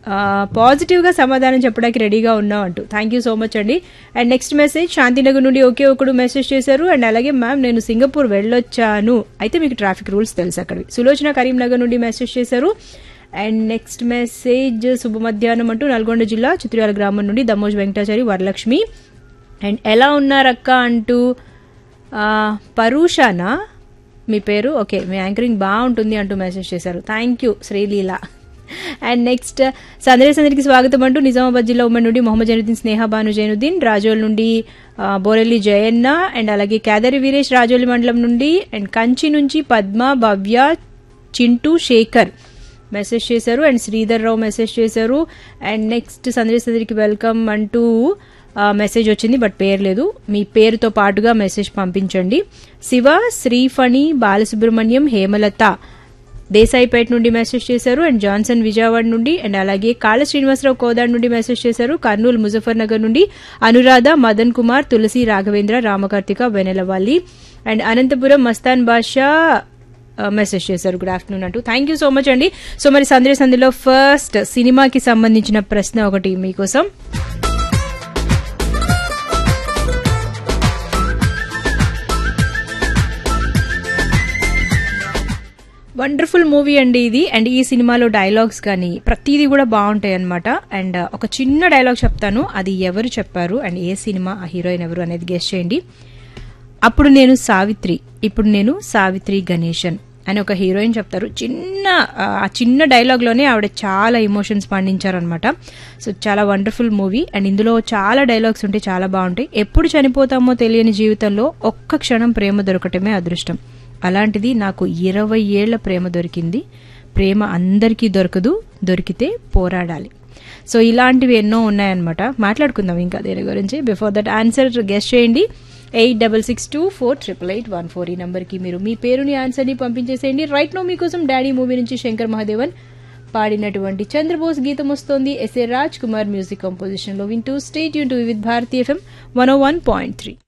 పాజిటివ్గా సమాధానం చెప్పడానికి రెడీగా ఉన్నాం అంటూ థ్యాంక్ యూ సో మచ్ అండి అండ్ నెక్స్ట్ మెసేజ్ శాంతినగర్ నుండి ఒకే ఒకడు మెసేజ్ చేశారు అండ్ అలాగే మ్యామ్ నేను సింగపూర్ వెళ్ళొచ్చాను అయితే మీకు ట్రాఫిక్ రూల్స్ తెలుసు అక్కడివి సులోచన కరీంనగర్ నుండి మెసేజ్ చేశారు అండ్ నెక్స్ట్ మెసేజ్ శుభ మధ్యాహ్నం అంటూ నల్గొండ జిల్లా చిత్రాల గ్రామం నుండి దమోజ్ వెంకటాచారి వరలక్ష్మి అండ్ ఎలా ఉన్నారక్క అంటూ ఆ, పరూషానా మీ పేరు ఓకే మీ యాంకరింగ్ బాగుంటుంది అంటూ మెసేజ్ చేశారు thank you Sreeleela and next సందర్శనకి స్వాగతం అంటూ నిజామాబాద్ జిల్లా ఉమ్మడి నుండి మొహమ్మద్ జైనుద్దీన్ స్నేహ భాను జైనుద్దీన్ రాజోల్ నుండి ఆ, బోరెల్లి జయన్న అండ్ అలాగే కేదారి వీరేష్ రాజోలి మండలం నుండి అండ్ కంచి నుంచి పద్మ భవ్య చింటూ శేఖర్ మెసేజ్ చేశారు అండ్ శ్రీధర్ రావు మెసేజ్ చేశారు అండ్ నెక్స్ట్ సందరి సందరికి వెల్కమ్ అంటూ ఆ, మెసేజ్ వచ్చింది బట్ పేరు లేదు మీ పేరుతో పాటుగా మెసేజ్ పంపించండి శివ శ్రీఫణి బాలసుబ్రహ్మణ్యం హేమలత దేశాయిపేట నుండి మెసేజ్ చేశారు అండ్ జాన్సన్ విజయవాడ నుండి అండ్ అలాగే కాళ శ్రీనివాసరావు కోదాడ్ నుండి మెసేజ్ చేశారు కర్నూలు ముజఫర్ నగర్ నుండి అనురాధ మదన్ కుమార్ తులసి రాఘవేంద్ర రామకార్తిక వెనెలవల్లి అండ్ అనంతపురం మస్తాన్ బాషా ఆ, మెసేజ్ చేశారు గుడ్ ఆఫ్టర్నూన్ అంటూ థ్యాంక్ యూ సో మచ్ అండి సో మరి సందే సంధిలో ఫస్ట్ సినిమాకి సంబంధించిన ప్రశ్న ఒకటి మీకోసం వండర్ఫుల్ మూవీ అండి ఇది అండ్ ఈ సినిమాలో డైలాగ్స్ కానీ ప్రతిదీ కూడా బాగుంటాయి అనమాట అండ్ ఒక చిన్న డైలాగ్ చెప్తాను అది ఎవరు చెప్పారు అండ్ ఏ సినిమా ఆ హీరోయిన్ ఎవరు అనేది గెస్ట్ చేయండి అప్పుడు నేను సావిత్రి ఇప్పుడు నేను సావిత్రి గణేశన్ అని ఒక హీరోయిన్ చెప్తారు చిన్న ఆ, ఆ చిన్న డైలాగ్లోనే ఆవిడ చాలా ఎమోషన్స్ పండించారనమాట సో చాలా వండర్ఫుల్ మూవీ అండ్ ఇందులో చాలా డైలాగ్స్ ఉంటే చాలా బాగుంటాయి ఎప్పుడు చనిపోతామో తెలియని జీవితంలో ఒక్క క్షణం ప్రేమ దొరకటమే అదృష్టం అలాంటిది నాకు ఇరవై ఏళ్ల ప్రేమ దొరికింది ప్రేమ అందరికీ దొరకదు దొరికితే పోరాడాలి సో ఇలాంటివి ఎన్నో ఉన్నాయన్నమాట మాట్లాడుకుందాం ఇంకా దీని గురించి బిఫోర్ దట్ ఆన్సర్ గెస్ట్ చేయండి eight double six two four triple eight one four ఈ నెంబర్కి మీరు మీ పేరుని ఆన్సర్ని పంపించేసేయండి రైట్ నో మీకోసం డాడీ మూవీ నుంచి శంకర్ మహాదేవన్ పాడినటువంటి చంద్రబోస్ గీతం వస్తోంది S A Raj Kumar music composition లో వింటూ స్టేట్ యూన్ to with Bharati FM one one point three